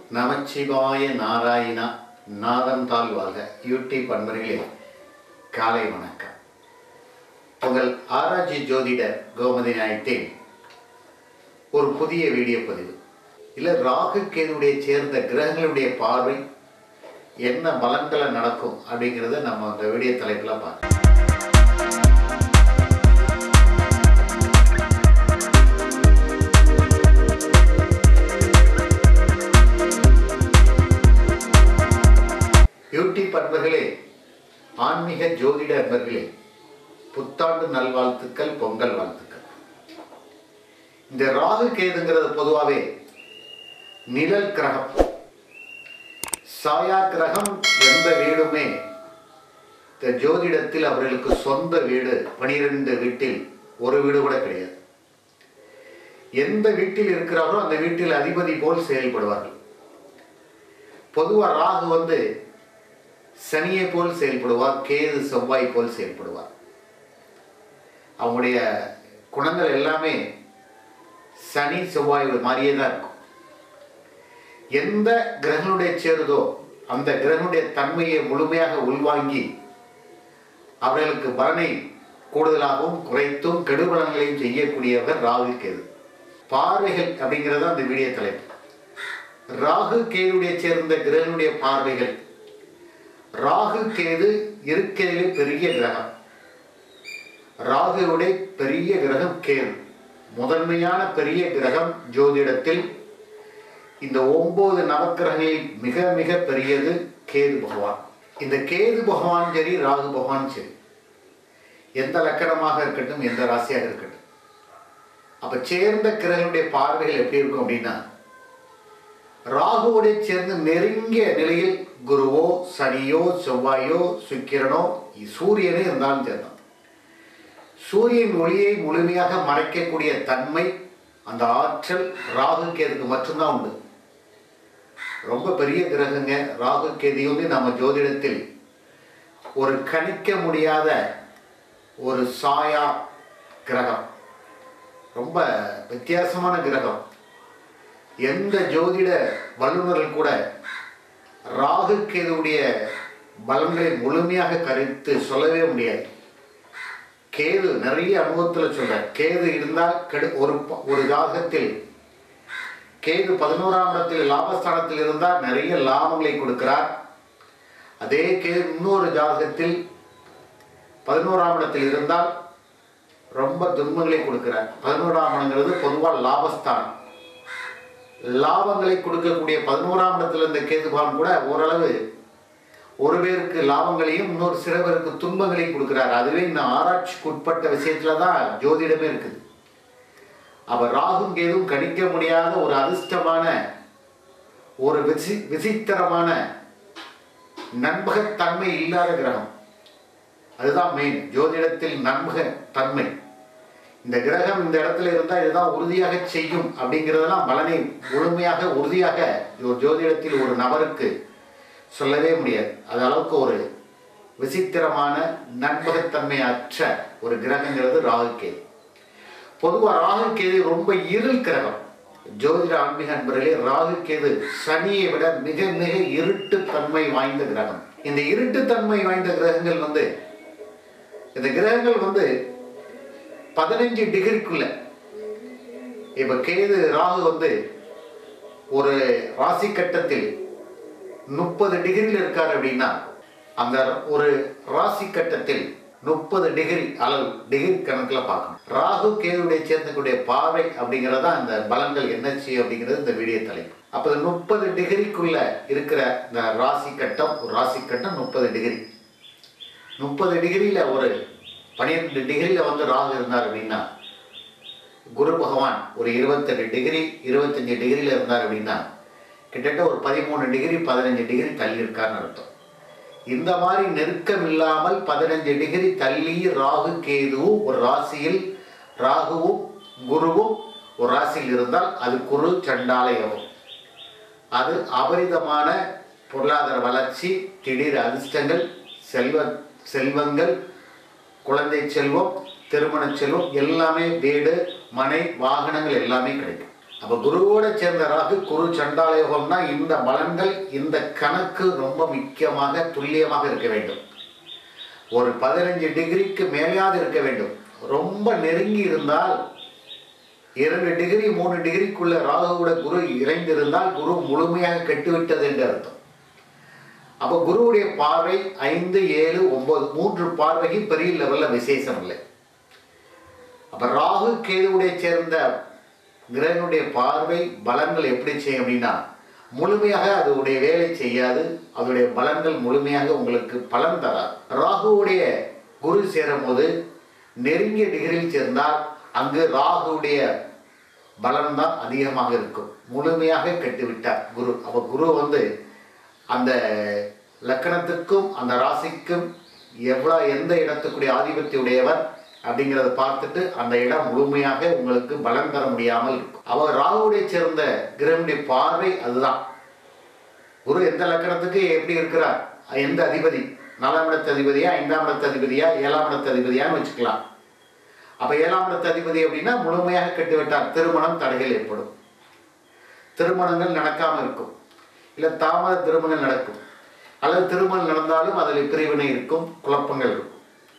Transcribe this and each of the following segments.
நமச்சிவாய நாராயணா நாதம் தாழ் வாழ்க யூடியூப் அன்பர்களே காலை வணக்கம் உங்கள் ஆராய்ச்சி ஜோதிடர் கோமதி நாயத்தின் ஒரு புதிய வீடியோ பதிவு இல்லை ராகு கேதுடைய சேர்ந்த கிரகங்களுடைய பார்வை என்ன பலன்களை நடக்கும் அப்படிங்கிறத நம்ம அந்த வீடியோ தலைப்பில் பார்க்கலாம் யூடியூப் அன்பர்களே ஆன்மீக ஜோதிட அன்பர்களே புத்தாண்டு நல்வாழ்த்துக்கள் பொங்கல் வாழ்த்துக்கள் இந்த ராகு கேதுங்கிறது பொதுவாகவே நிழல் கிரகம் சாயா கிரகம் எந்த வீடுமே இந்த ஜோதிடத்தில் அவர்களுக்கு சொந்த வீடு பனிரெண்டு வீட்டில் ஒரு வீடு கூட கிடையாது எந்த வீட்டில் இருக்கிறாரோ அந்த வீட்டில் அதிபதி போல் செயல்படுவார்கள் பொதுவாக ராகு வந்து சனியை போல் செயல்படுவார் கேது செவ்வாய் போல் செயல்படுவார் அவங்களுடைய குணங்கள் எல்லாமே சனி செவ்வாய் மாதிரியே தான் இருக்கும் எந்த கிரகனுடைய சேருதோ அந்த கிரகனுடைய தன்மையை முழுமையாக உள்வாங்கி அவர்களுக்கு பலனை கூடுதலாகவும் குறைத்தும் கெடுபலன்களையும் செய்யக்கூடியவர் ராகு கேது பார்வைகள் அப்படிங்கிறது அந்த வீடியோ தலைப்பு ராகு கேதுடைய சேர்ந்த கிரகனுடைய பார்வைகள் ராகு கேது இருக்கிறதிலே பெரிய கிரகம் ராகுவுடைய பெரிய கிரகம் கேது முதன்மையான பெரிய கிரகம் ஜோதிடத்தில் இந்த ஒன்பது நவக்கிரகங்களில் மிக மிக பெரியது கேது பகவான் இந்த கேது பகவான் சரி ராகு பகவான் சரி எந்த லக்கணமாக இருக்கட்டும் எந்த ராசியாக இருக்கட்டும் அப்ப சேர்ந்த கிரகனுடைய பார்வைகள் எப்படி இருக்கும் அப்படின்னா ராகுவோட சேர்ந்து நெருங்கிய நிலையில் குருவோ சனியோ செவ்வாயோ சுக்கிரனோ சூரியனே இருந்தாலும் சேர்ந்தான் சூரியன் ஒளியை முழுமையாக மறைக்கக்கூடிய தன்மை அந்த ஆற்றல் ராகு கேதுக்கு மட்டும்தான் உண்டு ரொம்ப பெரிய கிரகங்க ராகு கேது வந்து நம்ம ஜோதிடத்தில் ஒரு கணிக்க முடியாத ஒரு சாயா கிரகம் ரொம்ப வித்தியாசமான கிரகம் எந்த ஜோதிட வல்லுநர்கள் கூட ராகு கேதுடைய பலன்களை முழுமையாக கருத்து சொல்லவே முடியாது கேது நிறைய அனுபவத்தில் சொல்ற கேது இருந்தால் கெடு ஒரு ப- ஒரு ஜாதகத்தில் கேது பதினோராம் இடத்தில் லாபஸ்தானத்தில் இருந்தால் நிறைய லாபங்களை கொடுக்கிறார் அதே கேது இன்னொரு ஜாதகத்தில் பதினோராம் இடத்தில் இருந்தால் ரொம்ப துன்பங்களை கொடுக்கிறார் பதினோராம் இடங்கிறது பொதுவாக லாபஸ்தானம் லாபங்களை கொடுக்கக்கூடிய பதினோராம் இடத்துல இருந்த கேதுபான் கூட ஓரளவு ஒரு பேருக்கு லாபங்களையும் இன்னொரு சில பேருக்கு துன்பங்களையும் கொடுக்கிறார் அதுவே இந்த ஆராய்ச்சிக்கு உட்பட்ட விஷயத்துல தான் ஜோதிடமே இருக்குது அப்ப ராகும் கேதும் கணிக்க முடியாத ஒரு அதிர்ஷ்டமான ஒரு விசி விசித்திரமான நண்பகத்தன்மை இல்லாத கிரகம் அதுதான் மெயின் ஜோதிடத்தில் நண்பக தன்மை இந்த கிரகம் இந்த இடத்துல இருந்தால் இதுதான் உறுதியாக செய்யும் அப்படிங்கிறதெல்லாம் பலனை முழுமையாக உறுதியாக ஒரு ஜோதிடத்தில் ஒரு நபருக்கு சொல்லவே முடியாது அது அளவுக்கு ஒரு விசித்திரமான நண்பகத்தன்மை அற்ற ஒரு கிரகங்கிறது ராகுகேது பொதுவாக ராகுகேது ரொம்ப இருள் கிரகம் ஜோதிட ஆன்மீக அன்பர்களே ராகுகேது சனியை விட மிக மிக இருட்டு தன்மை வாய்ந்த கிரகம் இந்த இருட்டு தன்மை வாய்ந்த கிரகங்கள் வந்து இந்த கிரகங்கள் வந்து பதினஞ்சு டிகிரிக்குள்ள இப்ப கேது ராகு வந்து ஒரு ராசி கட்டத்தில் முப்பது டிகிரியில் இருக்கார் அப்படின்னா அந்த ஒரு ராசி கட்டத்தில் முப்பது டிகிரி அளவு டிகிரி கணக்கில் பார்க்கணும் ராகு கேதுடைய சேர்ந்தக்கூடிய பார்வை அப்படிங்கிறதா அந்த பலன்கள் என்ன செய்யும் அப்படிங்கிறது இந்த வீடியோ தலைப்பு அப்போ இந்த முப்பது டிகிரிக்குள்ள இருக்கிற இந்த ராசி கட்டம் ஒரு ராசி கட்டம் முப்பது டிகிரி முப்பது டிகிரியில் ஒரு பன்னிரெண்டு டிகிரியில் வந்து ராகு இருந்தார் அப்படின்னா குரு பகவான் ஒரு இருபத்தெட்டு டிகிரி இருபத்தஞ்சு டிகிரியில் இருந்தார் அப்படின்னா கிட்டத்தட்ட ஒரு பதிமூணு டிகிரி பதினஞ்சு டிகிரி தள்ளி இருக்கார்னு அர்த்தம் இந்த மாதிரி நெருக்கம் இல்லாமல் பதினஞ்சு டிகிரி தள்ளி ராகு கேதுவும் ஒரு ராசியில் ராகுவும் குருவும் ஒரு ராசியில் இருந்தால் அது குரு சண்டால யோகம் அது அபரிதமான பொருளாதார வளர்ச்சி திடீர் அதிர்ஷ்டங்கள் செல்வ செல்வங்கள் குழந்தை செல்வம் திருமண செல்வம் எல்லாமே வீடு மனை வாகனங்கள் எல்லாமே கிடைக்கும் அப்போ குருவோட சேர்ந்த ராகு குரு சண்டால யோகம்னா இந்த பலன்கள் இந்த கணக்கு ரொம்ப முக்கியமாக துல்லியமாக இருக்க வேண்டும் ஒரு பதினஞ்சு டிகிரிக்கு மேலேயாவது இருக்க வேண்டும் ரொம்ப நெருங்கி இருந்தால் இரண்டு டிகிரி மூணு டிகிரிக்குள்ள ராகுவோட குரு இறைந்திருந்தால் குரு முழுமையாக கெட்டுவிட்டது என்று அர்த்தம் அப்போ குருவுடைய பார்வை ஐந்து ஏழு ஒன்பது மூன்று பார்வையும் பெரிய லெவல்ல விசேஷம் இல்லை அப்ப ராகு கேதுவுடைய சேர்ந்த கிரகனுடைய பார்வை பலன்கள் எப்படி செய்யும் அப்படின்னா முழுமையாக அதோடைய வேலை செய்யாது அதோடைய பலன்கள் முழுமையாக உங்களுக்கு பலன் தராது ராகுவுடைய குரு சேரும் போது நெருங்கிய டிகிரியில் சேர்ந்தால் அங்கு ராகுவுடைய பலன் தான் அதிகமாக இருக்கும் முழுமையாக கெட்டுவிட்டார் குரு அப்போ குரு வந்து அந்த லக்கணத்துக்கும் அந்த ராசிக்கும் எவ்வளோ எந்த இடத்துக்குடைய ஆதிபத்திய உடையவர் அப்படிங்கிறத பார்த்துட்டு அந்த இடம் முழுமையாக உங்களுக்கு பலன் தர முடியாமல் இருக்கும் அவர் ராகுடைய சேர்ந்த கிரகனுடைய பார்வை அதுதான் குரு எந்த லக்கணத்துக்கு எப்படி இருக்கிறார் எந்த அதிபதி நாலாம் இடத்து அதிபதியா ஐந்தாம் இடத்து அதிபதியா ஏழாம் இடத்து அதிபதியான்னு வச்சுக்கலாம் அப்ப ஏழாம் இடத்து அதிபதி அப்படின்னா முழுமையாக கெட்டுவிட்டார் திருமணம் தடைகள் ஏற்படும் திருமணங்கள் நடக்காம இருக்கும் இல்ல தாமத திருமணம் நடக்கும் அல்லது திருமணம் நடந்தாலும் அதில் பிரிவினை இருக்கும் குழப்பங்கள் இருக்கும்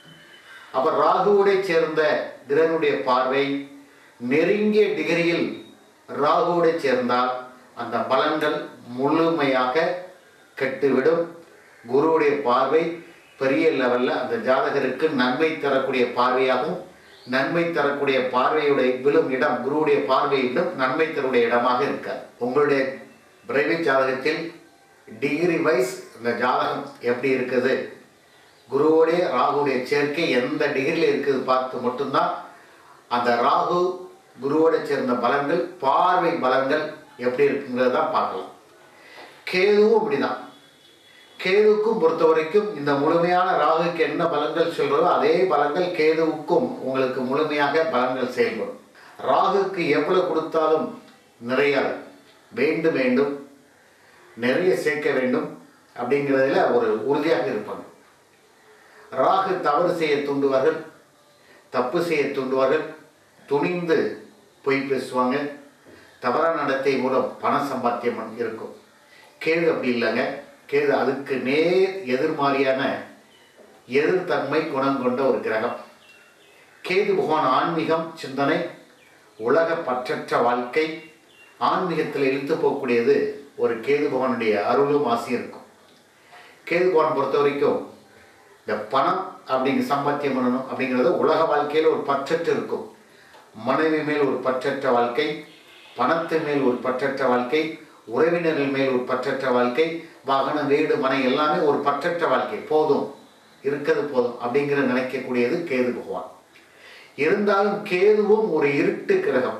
அப்ப ராகுவோட சேர்ந்த கிரகனுடைய பார்வை நெருங்கிய டிகிரியில் ராகுவோட சேர்ந்தால் அந்த பலன்கள் முழுமையாக கெட்டுவிடும் குருவுடைய பார்வை பெரிய லெவல்ல அந்த ஜாதகருக்கு நன்மை தரக்கூடிய பார்வையாகவும் நன்மை தரக்கூடிய பார்வையுடைய விழும் இடம் குருவுடைய பார்வையிலும் நன்மை தரக்கூடிய இடமாக இருக்காது உங்களுடைய பிரைவேட் ஜாதகத்தில் டிகிரி வைஸ் இந்த ஜாதகம் எப்படி இருக்குது குருவோடைய ராகுடைய சேர்க்கை எந்த டிகிரியில் இருக்குது பார்த்து மட்டும்தான் அந்த ராகு குருவோட சேர்ந்த பலன்கள் பார்வை பலன்கள் எப்படி இருக்குங்கிறத தான் பார்க்கலாம் கேதுவும் அப்படிதான் கேதுவுக்கும் பொறுத்த வரைக்கும் இந்த முழுமையான ராகுக்கு என்ன பலன்கள் சொல்றதோ அதே பலன்கள் கேதுவுக்கும் உங்களுக்கு முழுமையாக பலன்கள் செயல்படும் ராகுக்கு எவ்வளவு கொடுத்தாலும் நிறையாது வேண்டும் வேண்டும் நிறைய சேர்க்க வேண்டும் அப்படிங்கிறதுல ஒரு உறுதியாக இருப்பாங்க ராகு தவறு செய்ய தூண்டுவார்கள் தப்பு செய்ய தூண்டுவார்கள் துணிந்து பொய் பேசுவாங்க தவறான நடத்தை மூலம் பண சம்பாத்தியம் இருக்கும் கேது அப்படி இல்லைங்க கேது அதுக்கு நேர் எதிர்மாறியான எதிர்த்தன்மை குணம் கொண்ட ஒரு கிரகம் கேது பகவான் ஆன்மீகம் சிந்தனை உலக பற்றற்ற வாழ்க்கை ஆன்மீகத்தில் இழுத்து போகக்கூடியது ஒரு கேது பகவானுடைய அருளும் ஆசையும் இருக்கும் கேது பகவான் பொறுத்த வரைக்கும் இந்த பணம் அப்படிங்க சம்பாத்தியம் பண்ணணும் அப்படிங்கிறது உலக வாழ்க்கையில் ஒரு பற்றற்று இருக்கும் மனைவி மேல் ஒரு பற்றற்ற வாழ்க்கை பணத்தின் மேல் ஒரு பற்றற்ற வாழ்க்கை உறவினர்கள் மேல் ஒரு பற்றற்ற வாழ்க்கை வாகனம் வீடு மனை எல்லாமே ஒரு பற்றற்ற வாழ்க்கை போதும் இருக்கிறது போதும் அப்படிங்கிற நினைக்கக்கூடியது கேது பகவான் இருந்தாலும் கேதுவும் ஒரு இருட்டு கிரகம்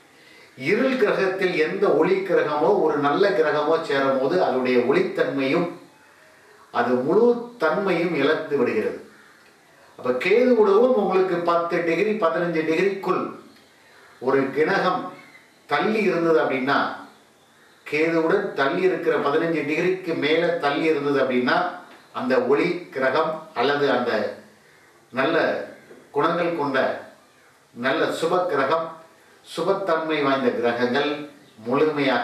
இருள் கிரகத்தில் எந்த ஒளி கிரகமோ ஒரு நல்ல கிரகமோ சேரும் போது அதனுடைய ஒளித்தன்மையும் அது முழு தன்மையும் இழந்து விடுகிறது அப்ப கேது உடவும் உங்களுக்கு பத்து டிகிரி பதினஞ்சு டிகிரிக்குள் ஒரு கிணகம் தள்ளி இருந்தது அப்படின்னா கேதுவுடன் தள்ளி இருக்கிற பதினஞ்சு டிகிரிக்கு மேலே தள்ளி இருந்தது அப்படின்னா அந்த ஒளி கிரகம் அல்லது அந்த நல்ல குணங்கள் கொண்ட நல்ல சுப கிரகம் சுபத்தன்மை வாய்ந்த கிரகங்கள் முழுமையாக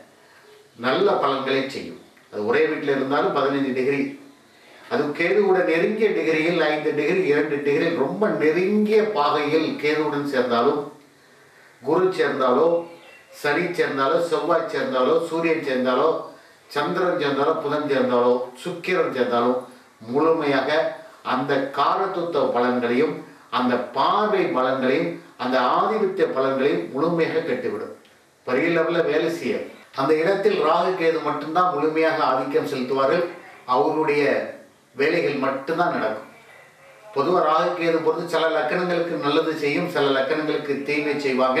நல்ல பலன்களை செய்யும் அது ஒரே வீட்டில் இருந்தாலும் பதினைஞ்சு டிகிரி அது கேதுவுடன் நெருங்கிய டிகிரியில் ஐந்து டிகிரி இரண்டு டிகிரி ரொம்ப நெருங்கிய பாகையில் கேதுவுடன் சேர்ந்தாலும் குரு சேர்ந்தாலோ சனி சேர்ந்தாலோ செவ்வாய் சேர்ந்தாலோ சூரியன் சேர்ந்தாலோ சந்திரன் சேர்ந்தாலோ புதன் சேர்ந்தாலோ சுக்கிரன் சேர்ந்தாலோ முழுமையாக அந்த காரத்துவ பலன்களையும் அந்த பார்வை பலன்களையும் அந்த ஆதிபத்திய பலன்களையும் முழுமையாக கட்டிவிடும் பெரிய லெவலில் வேலை செய்ய அந்த இடத்தில் ராகு கேது மட்டும்தான் முழுமையாக ஆதிக்கம் செலுத்துவார்கள் அவருடைய வேலைகள் மட்டும்தான் நடக்கும் பொதுவாக ராகு கேது பொறுத்து சில லக்கணங்களுக்கு நல்லது செய்யும் சில லக்கணங்களுக்கு தீமை செய்வாங்க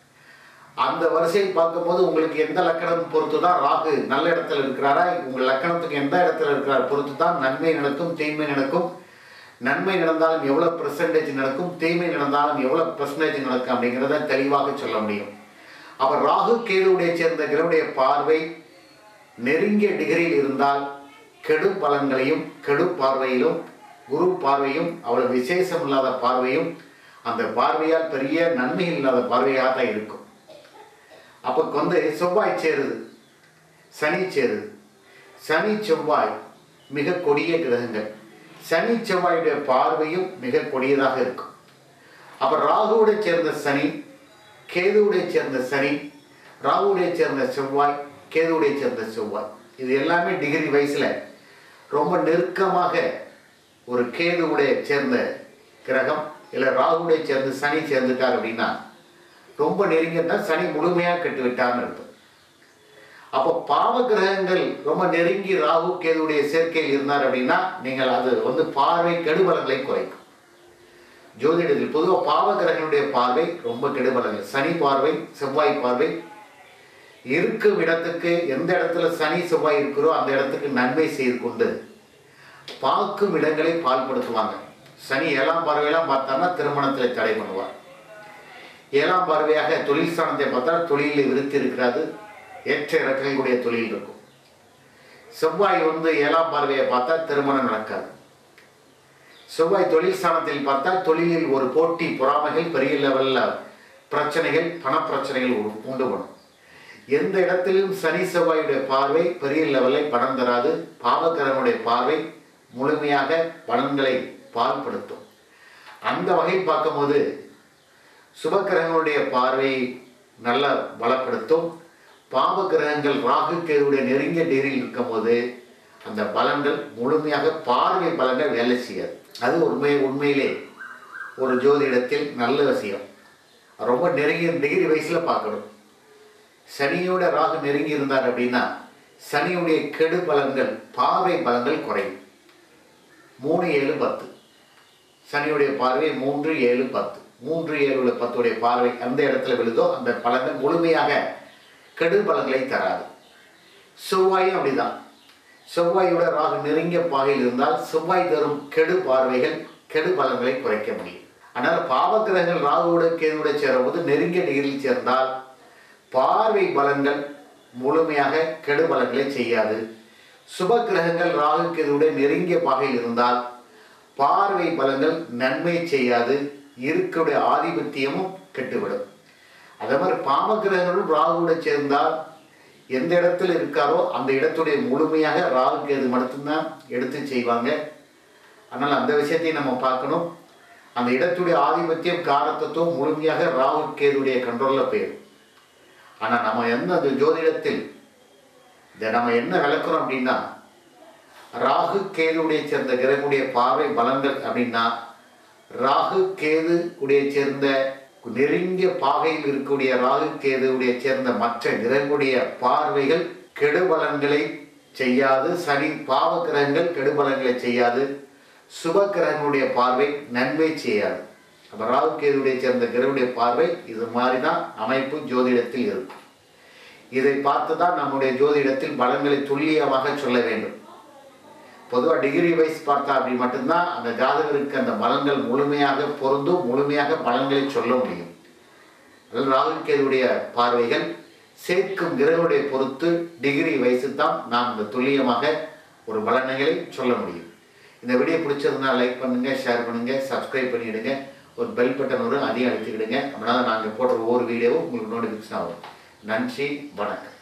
அந்த வரிசையில் பார்க்கும்போது உங்களுக்கு எந்த லக்கணம் பொறுத்து தான் ராகு நல்ல இடத்துல இருக்கிறாரா உங்கள் லக்கணத்துக்கு எந்த இடத்துல இருக்கிறார் பொறுத்து தான் நன்மை நடக்கும் தீமை நடக்கும் நன்மை நடந்தாலும் எவ்வளோ பெர்சன்டேஜ் நடக்கும் தீமை நடந்தாலும் எவ்வளோ பெர்சன்டேஜ் நடக்கும் அப்படிங்கிறத தெளிவாக சொல்ல முடியும் அவர் ராகு கேதுவுடைய சேர்ந்த கிரவுடைய பார்வை நெருங்கிய டிகிரியில் இருந்தால் கெடு பலன்களையும் கெடு பார்வையிலும் குரு பார்வையும் அவ்வளவு விசேஷம் இல்லாத பார்வையும் அந்த பார்வையால் பெரிய நன்மை இல்லாத பார்வையாக தான் இருக்கும் அப்போ வந்து செவ்வாய் சேருது சனி சேருது சனி செவ்வாய் மிக கொடிய கிரகங்கள் சனி செவ்வாயுடைய பார்வையும் மிக கொடியதாக இருக்கும் அப்போ ராகுவுடைய சேர்ந்த சனி கேதுவுடைய சேர்ந்த சனி ராகுவுடைய சேர்ந்த செவ்வாய் கேதுவுடைய சேர்ந்த செவ்வாய் இது எல்லாமே டிகிரி வயசில் ரொம்ப நெருக்கமாக ஒரு கேதுவுடைய சேர்ந்த கிரகம் இல்லை ராகுவுடைய சேர்ந்து சனி சேர்ந்துட்டார் அப்படின்னா ரொம்ப நெருங்கினா சனி முழுமையாக கெட்டு விட்டார்னு அர்த்தம் அப்போ பாவ கிரகங்கள் ரொம்ப நெருங்கி ராகு கேதுவுடைய சேர்க்கையில் இருந்தார் அப்படின்னா நீங்கள் அது வந்து பார்வை கெடுபலங்களை குறைக்கும் ஜோதிடத்தில் பொதுவாக பாவ கிரகங்களுடைய பார்வை ரொம்ப கெடுபலங்கள் சனி பார்வை செவ்வாய் பார்வை இருக்கும் இடத்துக்கு எந்த இடத்துல சனி செவ்வாய் இருக்கிறோ அந்த இடத்துக்கு நன்மை செய்து கொண்டு பார்க்கும் இடங்களை பால்படுத்துவாங்க சனி ஏழாம் பார்வையெல்லாம் பார்த்தான்னா திருமணத்தில் தடை பண்ணுவார் ஏழாம் பார்வையாக தொழில் ஸ்தானத்தை பார்த்தா தொழிலில் விருத்தி இருக்கிறாது ஏற்ற இறக்கங்களுடைய தொழில் இருக்கும் செவ்வாய் வந்து ஏழாம் பார்வையை பார்த்தா திருமணம் நடக்காது செவ்வாய் தொழில் ஸ்தானத்தில் பார்த்தா தொழிலில் ஒரு போட்டி பொறாமைகள் பெரிய லெவலில் பிரச்சனைகள் பணப்பிரச்சனைகள் உ- உண்டு பண்ணும் எந்த இடத்திலும் சனி செவ்வாயுடைய பார்வை பெரிய லெவலில் பணம் தராது பாவக்கிரகனுடைய பார்வை முழுமையாக பலன்களை பால்படுத்தும் அந்த வகை பார்க்கும்போது சுபக்கிரகங்களுடைய பார்வையை நல்லா பலப்படுத்தும் பாவ கிரகங்கள் ராகு கேதுடைய நெருங்கிய டிகிரியில் இருக்கும்போது அந்த பலன்கள் முழுமையாக பார்வை பலன்கள் வேலை செய்யாது அது உண்மை உண்மையிலே ஒரு ஜோதிடத்தில் நல்ல விஷயம் ரொம்ப நெருங்கிய டிகிரி வயசில் பார்க்கணும் சனியோட ராகு நெருங்கி இருந்தார் அப்படின்னா சனியுடைய கெடு பலன்கள் பார்வை பலன்கள் குறையும் மூணு ஏழு பத்து சனியுடைய பார்வை மூன்று ஏழு பத்து மூன்று ஏழு உள்ள பத்துடைய பார்வை எந்த இடத்துல விழுதோ அந்த பலன்கள் முழுமையாக கெடு பலன்களை தராது செவ்வாயும் அப்படிதான் செவ்வாயோட ராகு நெருங்கிய பாகையில் இருந்தால் செவ்வாய் தரும் கெடு பார்வைகள் கெடு பலன்களை குறைக்க முடியும் ஆனால் பாவக்கிரகங்கள் ராகுவோட கேதுவோட சேரும்போது நெருங்கிய டிகிரியில் சேர்ந்தால் பார்வை பலன்கள் முழுமையாக கெடு பலன்களை செய்யாது சுப கிரகங்கள் ராகு கேதுவுடைய நெருங்கிய பாகையில் இருந்தால் பார்வை பலன்கள் நன்மை செய்யாது இருக்குடைய ஆதிபத்தியமும் கெட்டுவிடும் அதே மாதிரி பாமகிரகங்களும் ராகுவோட சேர்ந்தால் எந்த இடத்துல இருக்காரோ அந்த இடத்துடைய முழுமையாக ராகு கேது மட்டும்தான் எடுத்து செய்வாங்க அதனால் அந்த விஷயத்தையும் நம்ம பார்க்கணும் அந்த இடத்துடைய ஆதிபத்தியம் காரத்தத்துவம் முழுமையாக ராகு கேதுடைய கண்ட்ரோலில் போயிடும் ஆனால் நம்ம எந்த அந்த ஜோதிடத்தில் இதை நம்ம என்ன விளக்குறோம் அப்படின்னா ராகு கேதுவுடைய சேர்ந்த கிரகனுடைய பார்வை பலன்கள் அப்படின்னா ராகு கேது உடைய சேர்ந்த நெருங்கிய பாகையில் இருக்கக்கூடிய ராகு கேதுவுடைய சேர்ந்த மற்ற கிரகங்களுடைய பார்வைகள் கெடுபலன்களை செய்யாது சனி பாவ கிரகங்கள் கெடுபலன்களை செய்யாது சுப கிரகங்களுடைய பார்வை நன்மை செய்யாது அப்போ ராகு கேதுவுடைய சேர்ந்த கிரகனுடைய பார்வை இது மாதிரி தான் அமைப்பு ஜோதிடத்தில் இருக்கும் இதை பார்த்து தான் நம்முடைய ஜோதிடத்தில் பலன்களை துல்லியமாக சொல்ல வேண்டும் பொதுவாக டிகிரி வைஸ் பார்த்தா அப்படி மட்டும்தான் அந்த ஜாதகருக்கு அந்த பலன்கள் முழுமையாக பொருந்தும் முழுமையாக பலன்களை சொல்ல முடியும் அதாவது ராகு கேதுடைய பார்வைகள் சேர்க்கும் கிரகனுடைய பொறுத்து டிகிரி வயசு தான் நாம் இந்த துல்லியமாக ஒரு பலன்களை சொல்ல முடியும் இந்த வீடியோ பிடிச்சிருந்தா லைக் பண்ணுங்க ஷேர் பண்ணுங்க சப்ஸ்கிரைப் பண்ணிடுங்க ஒரு பெல் பட்டன் வரும் அதையும் அழுத்திக்கிடுங்க அப்படின்னா நாங்கள் போடுற ஒவ்வொரு வீடியோவும் உங்களுக்கு நோட்டிஃபிகேஷன் ஆகும் நன்றி வணக்கம்